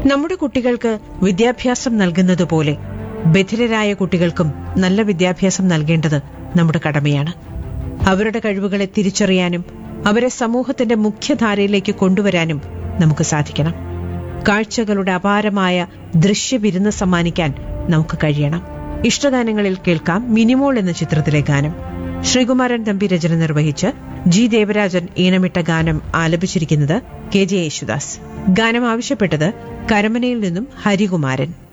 നമ്മുടെ കുട്ടികൾക്ക് വിദ്യാഭ്യാസം നൽകുന്നതുപോലെ ബധിരരായ കുട്ടികൾക്കും നല്ല വിദ്യാഭ്യാസം നൽകേണ്ടത് നമ്മുടെ കടമയാണ് അവരുടെ കഴിവുകളെ തിരിച്ചറിയാനും അവരെ സമൂഹത്തിന്റെ മുഖ്യധാരയിലേക്ക് കൊണ്ടുവരാനും നമുക്ക് സാധിക്കണം കാഴ്ചകളുടെ അപാരമായ ദൃശ്യവിരുന്ന് സമ്മാനിക്കാൻ നമുക്ക് കഴിയണം ഇഷ്ടഗാനങ്ങളിൽ കേൾക്കാം മിനിമോൾ എന്ന ചിത്രത്തിലെ ഗാനം ശ്രീകുമാരൻ തമ്പി രചന നിർവഹിച്ച് ജി ദേവരാജൻ ഈണമിട്ട ഗാനം ആലപിച്ചിരിക്കുന്നത് കെ ജെ യേശുദാസ് ഗാനം ആവശ്യപ്പെട്ടത് കരമനയിൽ നിന്നും ഹരികുമാരൻ